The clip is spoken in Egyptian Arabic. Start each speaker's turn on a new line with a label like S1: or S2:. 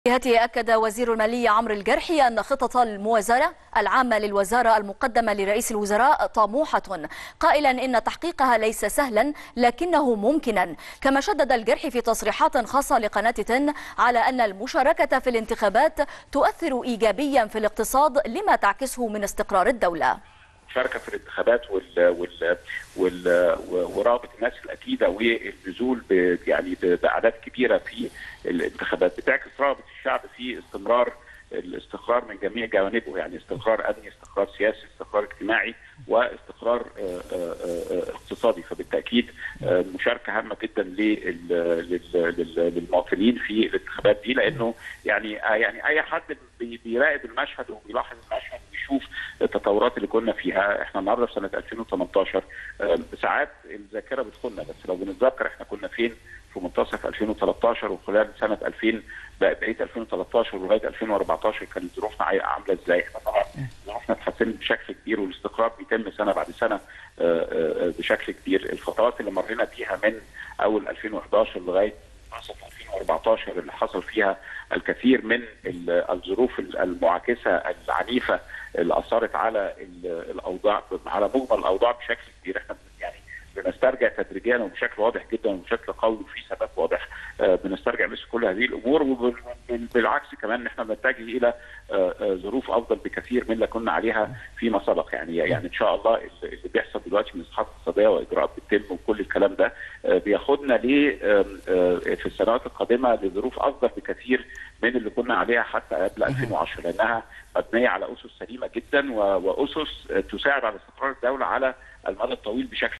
S1: جهته أكد وزير المالية عمرو الجرحي أن خطط الموازنة العامة للوزارة المقدمة لرئيس الوزراء طموحة قائلا إن تحقيقها ليس سهلا لكنه ممكنا كما شدد الجرحي في تصريحات خاصة لقناة تن على أن المشاركة في الانتخابات تؤثر إيجابيا في الاقتصاد لما تعكسه من استقرار الدولة
S2: المشاركه في الانتخابات وال وال وال ورغبه الناس الاكيده والنزول يعني باعداد كبيره في الانتخابات بتعكس رغبه الشعب في استمرار الاستقرار من جميع جوانبه يعني استقرار امني استقرار سياسي استقرار اجتماعي واستقرار اقتصادي فبالتاكيد مشاركه هامه جدا للمواطنين في الانتخابات دي لانه يعني يعني اي حد بيراقب المشهد وبيلاحظ المشهد ويشوف التطورات اللي كنا فيها احنا النهارده في سنه 2018 ساعات الذاكره بتخوننا بس لو بنتذكر احنا كنا فين في منتصف 2013 وخلال سنه 2000 بقيه 2013 ولغايه 2014 كانت ظروفنا عامله ازاي؟ احنا طبعا ظروفنا اتحسنت بشكل كبير والاستقرار بيتم سنه بعد سنه بشكل كبير، الفترات اللي مرينا بيها من اول 2011 لغايه منتصف 2014 اللي حصل فيها الكثير من الظروف المعاكسه العنيفه اللي اثرت على الاوضاع على مجمل الاوضاع بشكل كبير احنا يعني بنسترجع تدريجيا وبشكل واضح جدا وبشكل قوي وفي ثبات واضح بنسترجع مثل كل هذه الامور وبالعكس كمان احنا بنتجه الى ظروف افضل بكثير من اللي كنا عليها فيما سبق يعني يعني ان شاء الله اللي بيحصل دلوقتي من اصحاب اقتصاديه واجراءات بتتم وكل الكلام ده بياخدنا ل في السنوات القادمه لظروف افضل بكثير من اللي كنا عليها حتى قبل 2010 لانها مبنيه على اسس سليمه جدا واسس تساعد على استقرار الدوله على المدى الطويل بشكل